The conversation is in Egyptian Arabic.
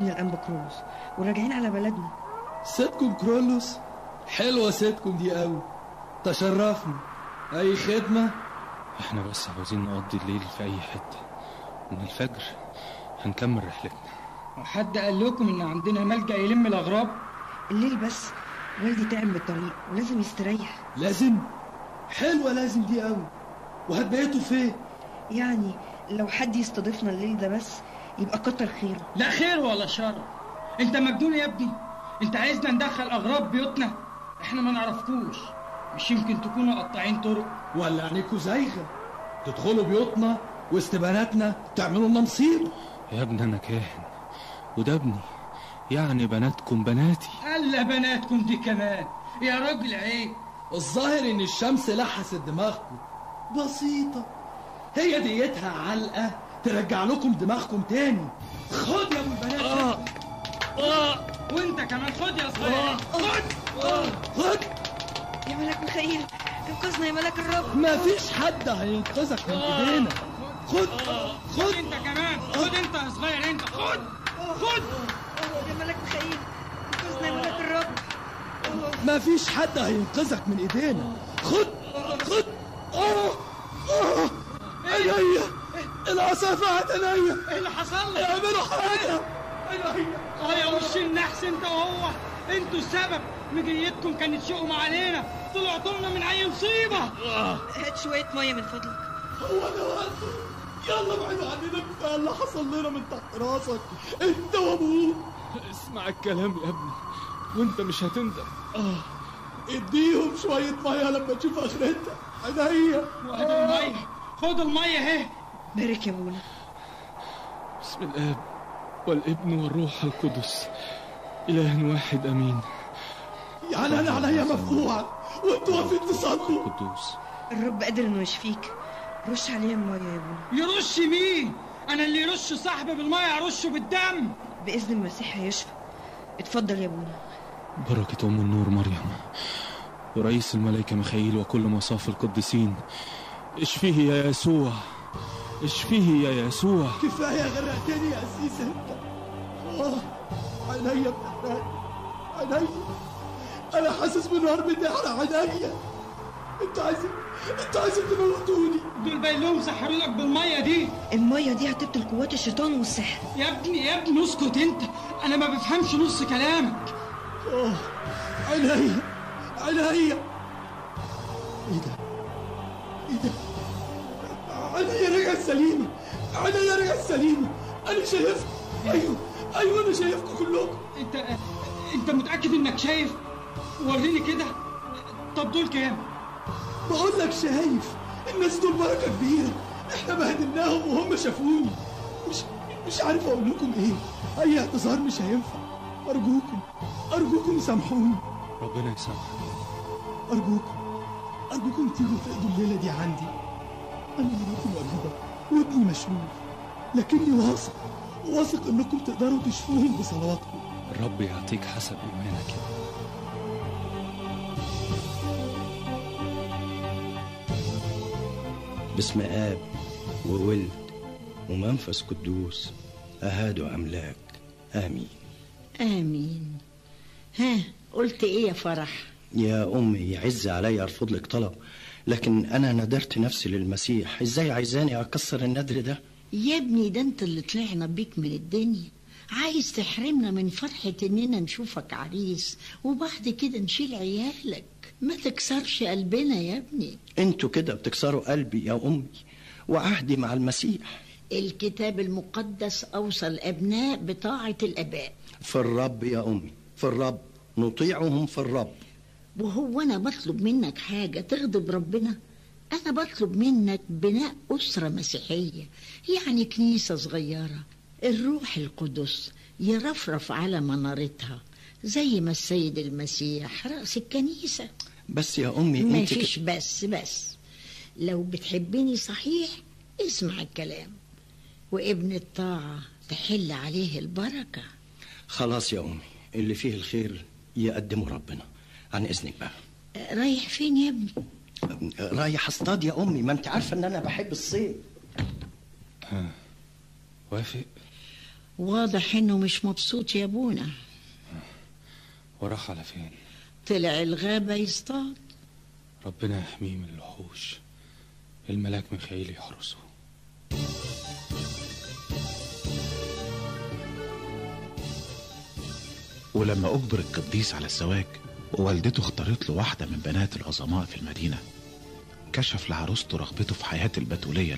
الانبا كرولوس وراجعين على بلدنا سيدكم كرولوس حلوة سيدكم دي قوي تشرفنا أي خدمة احنا بس عاوزين نقضي الليل في اي حتة من الفجر هنكمل رحلتنا وحد قال لكم ان عندنا ملجأ يلم الاغراب الليل بس والدي تعب من الطريق ولازم يستريح لازم حلوة لازم دي قوي وهتبيتوا فين يعني لو حد يستضيفنا الليل ده بس يبقى كتر خيره لا خير ولا شر انت مجنون يا ابني انت عايزنا ندخل اغراب بيوتنا احنا ما نعرفكوش مش يمكن تكونوا قطاعين طرق ولا عينيكوا زايغة تدخلوا بيوتنا وسط بناتنا تعملوا لنا مصيبة يا ابني انا كاهن وده ابني يعني بناتكم بناتي الا بناتكم دي كمان يا راجل عيب الظاهر ان الشمس لحست دماغكم بسيطة هي ديتها علقة ترجع لكم دماغكم تاني خد يا ابو البنات اه اه وانت كمان خد يا صغير خد خد يا ملاك ميخائيل انقذنا يا ملاك الرب ما فيش حد هينقذك من ايدينا خد خد خد انت كمان خد انت يا صغير انت خد خد يا ملاك ميخائيل انقذنا يا ملاك الرب ما فيش حد هينقذك من ايدينا خد خد اه اه عينيا العصافة عينيا ايه اللي حصل لك اعملوا حاجة عينيا اه يا وش النحس انت وهو انتوا السبب مجيتكم كانت شؤم علينا طلعتوا لنا من اي مصيبه هات شوية مية من فضلك هو انا وقته يلا ابعدوا عننا كفايه اللي حصل لنا من تحت راسك انت وابوك اسمع الكلام يا ابني وانت مش هتندم اديهم شويه ميه لما تشوف اخرتها عينيا وادي الميه خد الميه اهي بارك يا ابونا بسم الاب والابن والروح القدس اله واحد امين يعني انا عليا مفقوع وانتوا واقفين تصلوا قدوس الرب قادر انه يشفيك رش عليها المية يا ابونا يرش مين انا اللي يرش صاحبي بالميه ارشه بالدم بإذن المسيح هيشفى اتفضل يا ابونا بركة أم النور مريم ورئيس الملائكة ميخائيل وكل مصاف القديسين اشفيه يا يسوع اشفيه يا يسوع كفايه غرقتني يا عزيز انت اه عينيا بتحرق عينيا انا حاسس بالنار بتحرق عينيا انتوا عايزين انتوا عايزين تموتوني دول باين لهم سحروا لك بالميه دي المية دي هتبطل قوات الشيطان والسحر يا ابني يا ابني اسكت انت انا ما بفهمش نص كلامك اه عينيا عينيا ايه ده ايه ده عينيا رجعت سليمة عينيا رجعت سليمة انا شايفكم ايوه ايوه انا شايفكم كلكم انت انت متاكد انك شايف وريني كده طب دول كام بقول لك شايف الناس دول بركة كبيرة احنا بهدلناهم وهم شافوني مش مش عارف اقول لكم ايه اي اعتذار مش هينفع ارجوكم ارجوكم سامحوني ربنا يسامحك ارجوكم ارجوكم تيجوا تقضوا الليلة دي عندي انا مراتي مريضة وابني مشلول لكني واثق واثق انكم تقدروا تشفوهم بصلواتكم الرب يعطيك حسب إيمانك يا ابني. باسم آب وولد ومنفس قدوس أهاد أملاك آمين آمين ها قلت إيه يا فرح يا أمي يعز علي أرفض لك طلب لكن أنا ندرت نفسي للمسيح إزاي عايزاني أكسر الندر ده يا ابني ده انت اللي طلعنا بيك من الدنيا عايز تحرمنا من فرحة اننا نشوفك عريس وبعد كده نشيل عيالك ما تكسرش قلبنا يا ابني انتوا كده بتكسروا قلبي يا أمي وعهدي مع المسيح الكتاب المقدس أوصى الأبناء بطاعة الآباء في الرب يا أمي في الرب نطيعهم في الرب وهو أنا بطلب منك حاجة تغضب ربنا أنا بطلب منك بناء أسرة مسيحية يعني كنيسة صغيرة الروح القدس يرفرف على منارتها زي ما السيد المسيح رأس الكنيسة بس يا أمي ما انت فيش ك... بس بس لو بتحبني صحيح اسمع الكلام وابن الطاعة تحل عليه البركة خلاص يا أمي اللي فيه الخير يقدمه ربنا عن إذنك بقى آه، رايح فين يا ابني رايح اصطاد يا أمي ما أنت عارفة إن أنا بحب الصيد وافق واضح انه مش مبسوط يا ابونا وراح على فين طلع الغابة يصطاد ربنا يحميه من الوحوش الملاك ميخائيل يحرسه ولما أجبر القديس على الزواج ووالدته اختارت له واحدة من بنات العظماء في المدينة كشف لعروسته رغبته في حياة البتولية